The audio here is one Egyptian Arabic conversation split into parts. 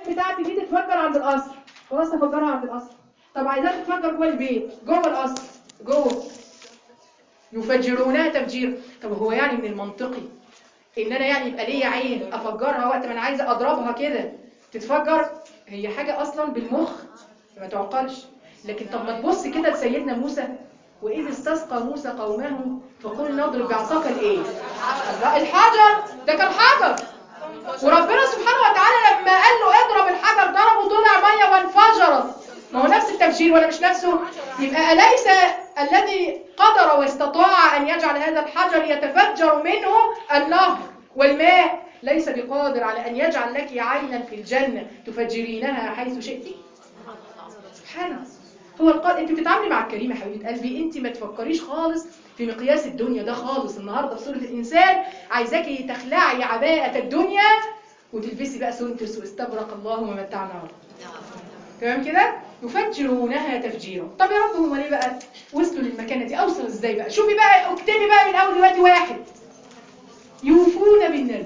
بتاعتي دي تتفجر عند القصر خلاص هفجرها عند القصر طب عايزاها تتفجر جوه البيت جوه القصر جوه يفجرونها تفجير طب هو يعني من المنطقي ان انا يعني يبقى ليا عين افجرها وقت ما انا عايزه اضربها كده تتفجر هي حاجه اصلا بالمخ ما تعقلش لكن طب ما تبص كده لسيدنا موسى واذ استسقى موسى قومه فقل نضرب بعصاك الايه لا الحجر ده كان حجر وربنا سبحانه وتعالى لما قال له اضرب الحجر ضربه طلع ميه وانفجرت ما هو نفس التفجير ولا مش نفسه يبقى أليس الذي قدر واستطاع أن يجعل هذا الحجر يتفجر منه النهر والماء ليس بقادر على أن يجعل لك عينا في الجنة تفجرينها حيث شئت سبحانه هو القادر انت بتتعاملي مع الكريمه حبيبه قلبي انت ما تفكريش خالص في مقياس الدنيا ده خالص النهارده في سوره الانسان عايزاكي تخلعي عباءه الدنيا وتلبسي بقى سنتس واستبرق الله ومتعنا تمام كده يفجرونها تفجيرا طب يا رب هم ليه بقى وصلوا للمكانه دي اوصل ازاي بقى شوفي بقى اكتبي بقى من اول دلوقتي واحد يوفون بالنذر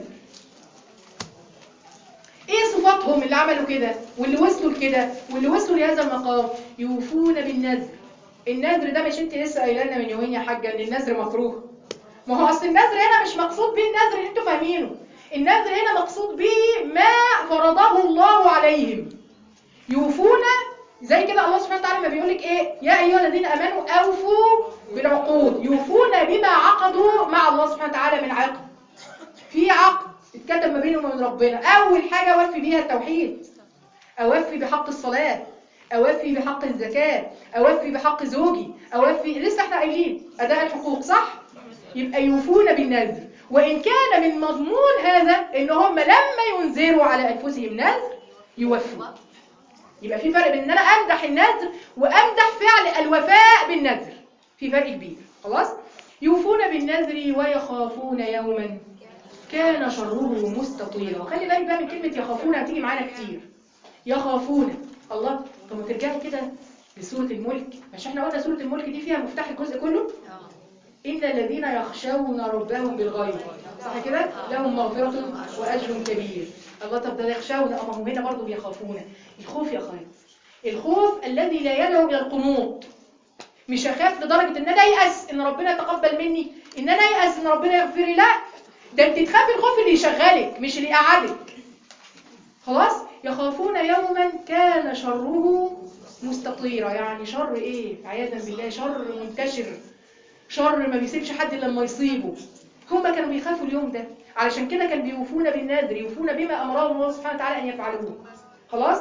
ايه صفاتهم اللي عملوا كده واللي وصلوا لكده واللي وصلوا لهذا المقام يوفون بالنذر النذر ده مش انت لسه قايله لنا من يومين يا حاجه ان النذر مكروه ما هو اصل النذر هنا مش مقصود بيه النذر اللي انتوا فاهمينه النذر هنا مقصود بيه ما فرضه الله عليهم يوفون زي كده الله سبحانه وتعالى ما بيقول لك ايه يا ايها الذين امنوا اوفوا بالعقود يوفون بما عقدوا مع الله سبحانه وتعالى من عقد في عقد اتكتب ما بينهم وبين ربنا اول حاجه اوفي بيها التوحيد اوفي بحق الصلاه اوفي بحق الزكاه اوفي بحق زوجي اوفي لسه احنا قايلين اداء الحقوق صح يبقى يوفون بالنذر وان كان من مضمون هذا ان هم لما ينذروا على انفسهم نذر يوفوا يبقى في فرق بين ان انا امدح النذر وامدح فعل الوفاء بالنذر في فرق كبير خلاص يوفون بالنذر ويخافون يوما كان شره مستطيرا خلي بالك بقى من كلمه يخافون هتيجي معانا كتير يخافون الله طب ما ترجعي كده لسوره الملك مش احنا قلنا سوره الملك دي فيها مفتاح الجزء كله إن الذين يخشون ربهم بالغيب صح كده لهم مغفرة وأجر كبير الله طب ده يخشون أما هم هنا برضه بيخافون الخوف يا أخوان الخوف الذي لا يدعو إلى القنوط مش أخاف لدرجة إن أنا يأس إن ربنا يتقبل مني إن أنا يأس إن ربنا يغفر لي لا ده أنت تخافي الخوف اللي يشغلك مش اللي يقعدك خلاص يخافون يوما كان شره مستطيرا يعني شر ايه عياذا بالله شر منتشر شر ما بيسيبش حد إلا لما يصيبه هم كانوا بيخافوا اليوم ده علشان كده كانوا بيوفون بالنذر يوفون بما امرهم الله سبحانه وتعالى ان يفعلوه خلاص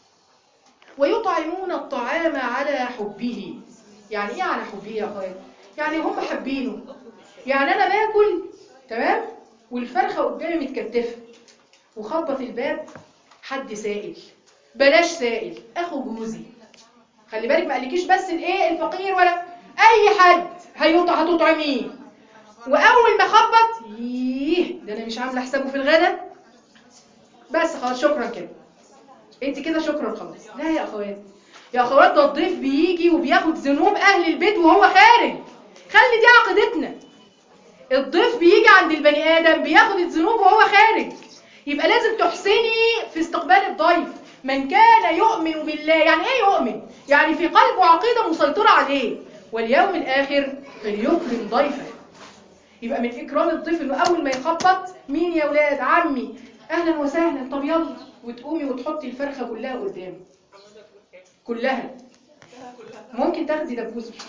ويطعمون الطعام على حبه يعني ايه على حبه يا اخويا يعني هم حابينه يعني انا باكل تمام والفرخه قدامي متكتفه وخبط الباب حد سائل بلاش سائل اخو جوزي خلي بالك ما قالكيش بس الايه الفقير ولا اي حد هيطع هتطعميه واول ما خبط ييه ده انا مش عامله حسابه في الغدا بس خلاص شكرا كده انت كده شكرا خلاص لا يا اخوات يا اخوات ده الضيف بيجي وبياخد ذنوب اهل البيت وهو خارج خلي دي عقيدتنا الضيف بيجي عند البني ادم بياخد الذنوب وهو خارج يبقى لازم تحسني في استقبال الضيف من كان يؤمن بالله يعني ايه يؤمن يعني في قلبه عقيده مسيطره عليه واليوم الآخر فليكرم ضيفه يبقى من إكرام الضيف إنه أول ما يخبط مين يا ولاد عمي أهلا وسهلا طب يلا وتقومي وتحطي الفرخة كلها قدامه كلها ممكن تاخدي دبوس مش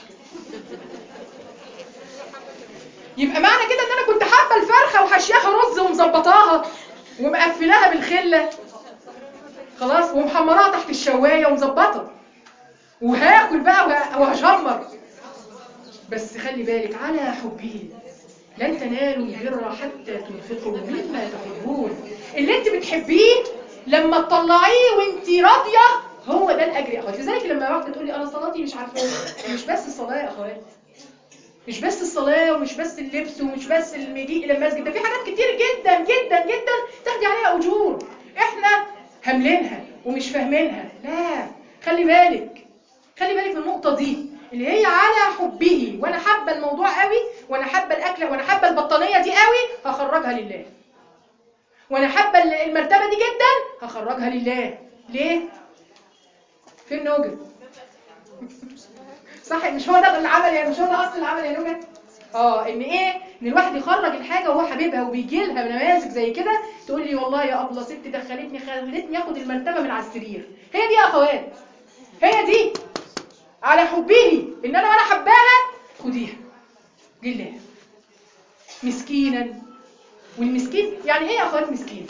يبقى معنى كده ان انا كنت حابه الفرخه وحشياها رز ومظبطاها ومقفلاها بالخله خلاص ومحمراها تحت الشوايه ومظبطه وهاكل بقى وهشمر بس خلي بالك على حبه لن تنالوا البر حتى تنفقوا مما تحبون اللي انت بتحبيه لما تطلعيه وانت راضيه هو ده الاجر يا اخواتي لذلك لما واحده تقول لي انا صلاتي مش عارفه مش بس الصلاه يا اخواتي مش بس الصلاه ومش بس اللبس ومش بس المجيء الى المسجد ده في حاجات كتير جدا جدا جدا تاخدي عليها اجور احنا هاملينها ومش فاهمينها لا خلي بالك خلي بالك من النقطه دي اللي هي على حبه وانا حابه الموضوع قوي وانا حابه الاكل وانا حابه البطانيه دي قوي هخرجها لله وانا حابه المرتبه دي جدا هخرجها لله ليه فين نوجد صح مش هو ده العمل يعني مش هو ده اصل العمل يا نوجد اه ان ايه ان الواحد يخرج الحاجه وهو حبيبها وبيجي لها نماذج زي كده تقول لي والله يا ابله ست دخلتني خلتني اخد المرتبه من على السرير هي دي يا اخوات هي دي على حبه ان انا وانا حباها خديها لله مسكينا والمسكين يعني ايه يا اخوات مسكين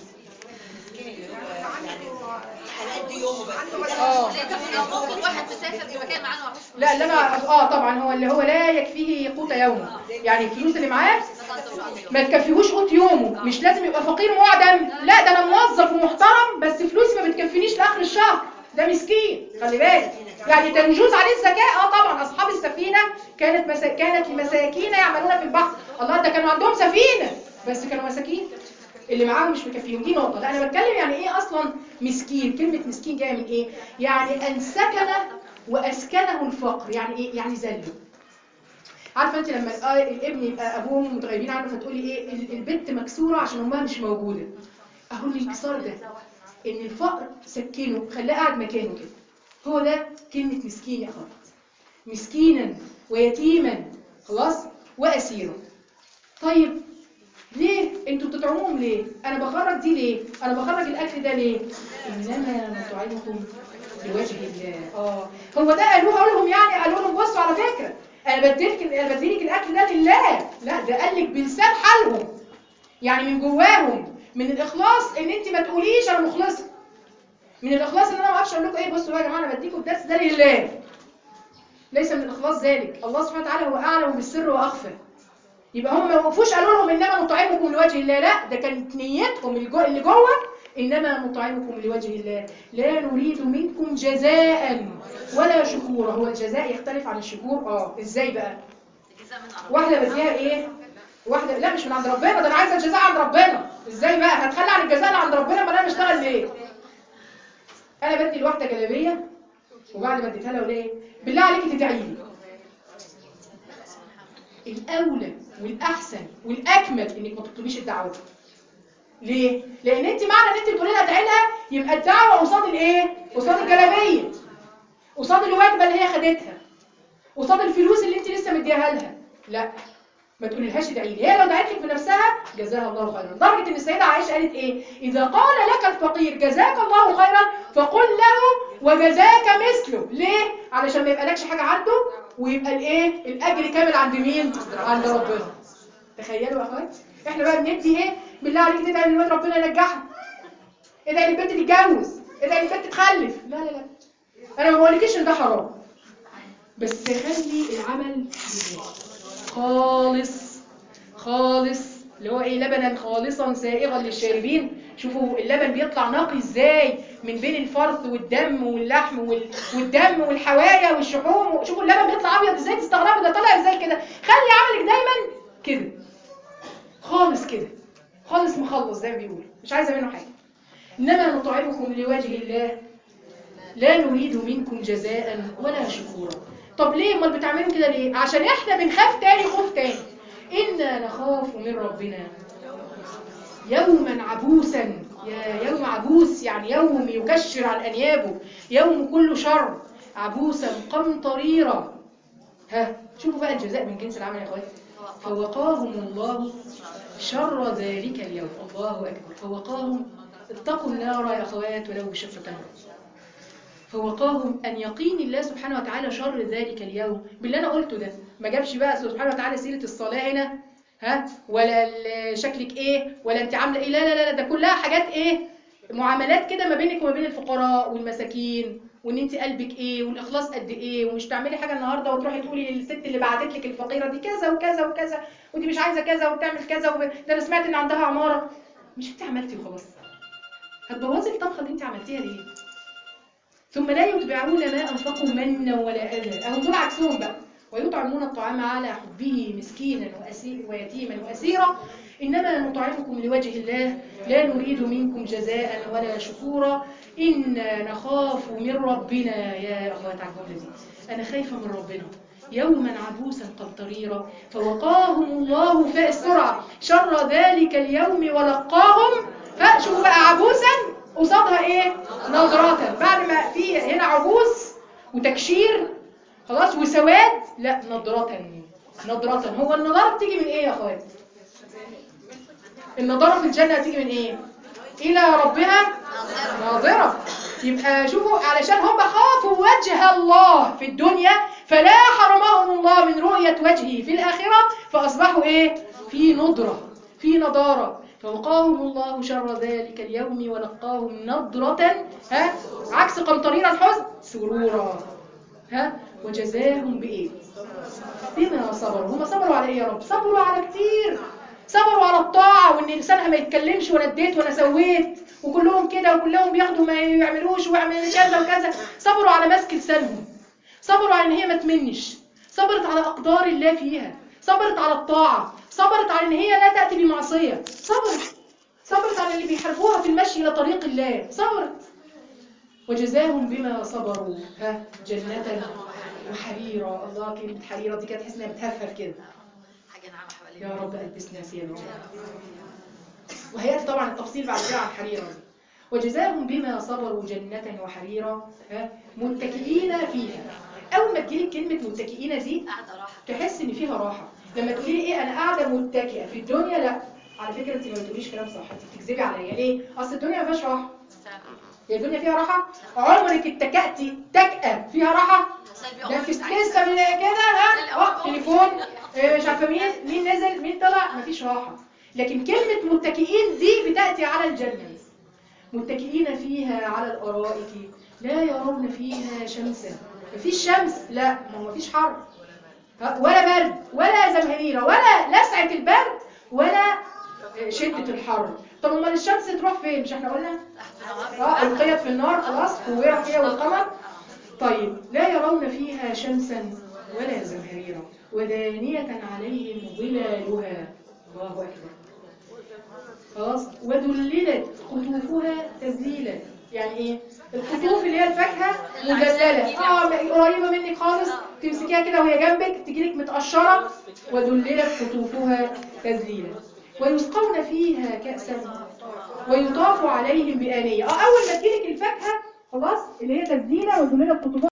هنأدي يومه بس اه ممكن واحد مسافر في مكان معاه معهوش فلوس لا اللي انا اه طبعا هو اللي هو لا يكفيه قوت يومه يعني الفلوس اللي معاه ما تكفيهوش قوت يومه مش لازم يبقى فقير معدم لا ده انا موظف ومحترم بس فلوسي ما بتكفينيش لاخر الشهر ده مسكين خلي بالك يعني تنجوز عليه الزكاه اه طبعا اصحاب السفينه كانت مسا... كانت لمساكين يعملون في البحر الله ده كانوا عندهم سفينه بس كانوا مساكين اللي معاهم مش مكفيهم دي نقطه لا انا بتكلم يعني ايه اصلا مسكين كلمه مسكين جايه من ايه يعني ان سكن واسكنه الفقر يعني ايه يعني ذله عارفه انت لما الآ- الابن يبقى ابوه وامه متغيبين عنه فتقولي ايه ال- البنت مكسوره عشان امها مش موجوده اهو الانكسار ده ان الفقر سكنه خلاه قاعد مكانه كده هو ده كلمه مسكين يا اخوات مسكينا ويتيما خلاص واسيرا طيب ليه انتوا بتطعموهم ليه انا بخرج دي ليه انا بخرج الاكل ده ليه انما نطعمكم لوجه الله اه هو ده قالوه قالوا لهم يعني قالوا لهم بصوا على فكره انا بديلك انا بديلك الاكل ده لله لا ده قال لك بلسان حالهم يعني من جواهم من الاخلاص ان انت ما تقوليش انا مخلصه من الاخلاص ان انا ما اعرفش اقول لكم ايه بصوا بقى يا جماعه انا بديكم الدرس ده لله ليس من الاخلاص ذلك الله سبحانه وتعالى هو اعلم بالسر واخفى يبقى هم ما وقفوش قالوا لهم انما نطعمكم لوجه الله لا ده كانت نيتهم اللي جوه, اللي جوه انما نطعمكم لوجه الله لا نريد منكم جزاء ولا شكورا هو الجزاء يختلف عن الشكور اه ازاي بقى الجزاء من عرب واحده بديها ايه واحده لا مش من عند ربنا ده انا عايزه الجزاء عند ربنا ازاي بقى هتخلى عن الجزاء اللي عند ربنا ما انا بشتغل ليه انا بدي الواحده جلابيه وبعد ما اديتها لها اقول ايه بالله عليكي تدعي لي الاولى والاحسن والاكمل انك ما تطلبيش الدعوه ليه لان انت معنى ان انت بتقولي لها ادعي لها يبقى الدعوه قصاد الايه قصاد الجلابيه قصاد الوجبه اللي هي خدتها قصاد الفلوس اللي انت لسه مديها لها لا ما تقوليلهاش ادعي لي هي لو دعت لك بنفسها جزاها الله خيرا لدرجه ان السيده عائشه قالت ايه اذا قال لك الفقير جزاك الله خيرا فقل له وجزاك مثله ليه علشان ما يبقالكش حاجه عنده ويبقى الايه الاجر كامل عند مين عند ربنا تخيلوا يا اخوات احنا بقى بندي ايه بالله عليك تدعي للواد ربنا ينجحها ادعي للبنت تتجوز ادعي للبنت تخلف لا لا لا انا ما بقولكيش ان ده حرام بس خلي العمل لله خالص خالص اللي هو ايه لبنا خالصا سائغا للشاربين شوفوا اللبن بيطلع نقي ازاي من بين الفرث والدم واللحم وال... والدم والحوايا والشحوم شوفوا اللبن بيطلع ابيض ازاي تستغربوا ده طالع ازاي كده خلي عملك دايما كده خالص كده خالص مخلص زي ما بيقولوا مش عايزه منه حاجه انما نطعمكم لوجه الله لا نريد منكم جزاء ولا شكورا طب ليه امال بتعملوا كده ليه عشان احنا بنخاف تاني خوف تاني انا نخاف من ربنا يوما عبوسا يا يوم عبوس يعني يوم يكشر عن انيابه يوم كله شر عبوسا قمطريرا ها شوفوا بقى الجزاء من جنس العمل يا اخواتي فوقاهم الله شر ذلك اليوم الله اكبر فوقاهم اتقوا النار يا اخوات ولو بشق تمر فوقاهم أن يقين الله سبحانه وتعالى شر ذلك اليوم باللي أنا قلته ده ما جابش بقى سبحانه وتعالى سيرة الصلاة هنا ها ولا ال- شكلك ايه ولا انت عامله ايه لا لا لا ده كلها حاجات ايه معاملات كده ما بينك وما بين الفقراء والمساكين وان انت قلبك ايه والاخلاص قد ايه ومش تعملي حاجه النهارده وتروحي تقولي للست اللي بعتت لك الفقيره دي كذا وكذا وكذا ودي مش عايزه كذا وبتعمل كذا وب... ده انا سمعت ان عندها عماره مش انت عملتي وخلاص هتبوظي الطبخه اللي انت عملتيها ليه ثم لا يتبعون ما أنفقوا منا ولا أذى أهم دول عكسهم بقى ويطعمون الطعام على حبه مسكينا وأسي- ويتيما وأسيرا إنما نطعمكم لوجه الله لا نريد منكم جزاء ولا شكورا إنا نخاف من ربنا يا أخوات على الجملة دي أنا خايفة من ربنا يوما عبوسا قمطريرا فوقاهم الله فاء السرعة شر ذلك اليوم ولقاهم فشوفوا بقى عبوسا قصادها ايه نضرة بعد ما في هنا عبوس وتكشير خلاص وسواد لا نضرة نضرة هو النضارة بتيجي من ايه يا اخوات النضارة في الجنة هتيجي من ايه الى ربها ناظرة يبقى شوفوا علشان هم خافوا وجه الله في الدنيا فلا حرمهم الله من رؤية وجهه في الآخرة فأصبحوا إيه؟ في نضرة في نضارة فوقاهم الله شر ذلك اليوم ولقاهم نضرة ها عكس قمطرين الحزن سرورا ها وجزاهم بإيه؟ بما صبروا هم صبروا على إيه يا رب؟ صبروا على كتير صبروا على الطاعة وإن لسانها ما يتكلمش وأنا اديت وأنا سويت وكلهم كده وكلهم بياخدوا ما يعملوش ويعملوا كذا وكذا صبروا على مسك لسانهم صبروا على ان هي ما تمنش صبرت على اقدار الله فيها صبرت على الطاعه صبرت على ان هي لا تاتي بمعصيه صبرت صبرت على اللي بيحاربوها في المشي الى طريق الله صبرت وجزاهم بما صبروا ها جنة وحريرا الله كلمة حريرة دي كانت تحس انها بتهفف كده حاجه ناعمه حوالينا يا رب ألبسنا ثيابا وهيأتي طبعا التفصيل بعد كده عن حريرا دي. وجزاهم بما صبروا جنة وحريرا ها متكئين فيها أول ما تجيلك كلمة متكئين دي قاعده راحه تحس إن فيها راحة لما تقولي لي إيه أنا قاعدة متكئة في الدنيا لا على فكرة أنت ما بتقوليش كلام صح أنت بتكذبي عليا ليه؟ أصل الدنيا ما فيهاش راحة هي الدنيا فيها راحة عمرك اتكأتي تكأة فيها راحة ده في لسه من كده ها اه تليفون إيه مش عارفه مين مين نزل مين طلع مفيش راحه لكن كلمه متكئين دي بتاتي على الجنه متكئين فيها على الارائك لا يرون فيها شمسا مفيش شمس لا ما هو مفيش حر ها، ولا برد ولا زمهريره ولا لسعه البرد ولا شده الحر طب امال الشمس تروح فين مش احنا قلنا اه القيت في النار خلاص كورت هي والقمر طيب لا يرون فيها شمسا ولا زمهريرا ودانية عليهم ظلالها الله أكبر خلاص وذللت قطوفها تذليلا يعني ايه القطوف اللي هي الفاكهه مذلله اه قريبه منك خالص تمسكيها كده وهي جنبك تجيلك متقشره وذللت قطوفها تذليلا ويسقون فيها كأسا ويطاف عليهم بآنية اه اول ما تجيلك الفاكهه خلاص اللي هي تذليله وذللت قطوفها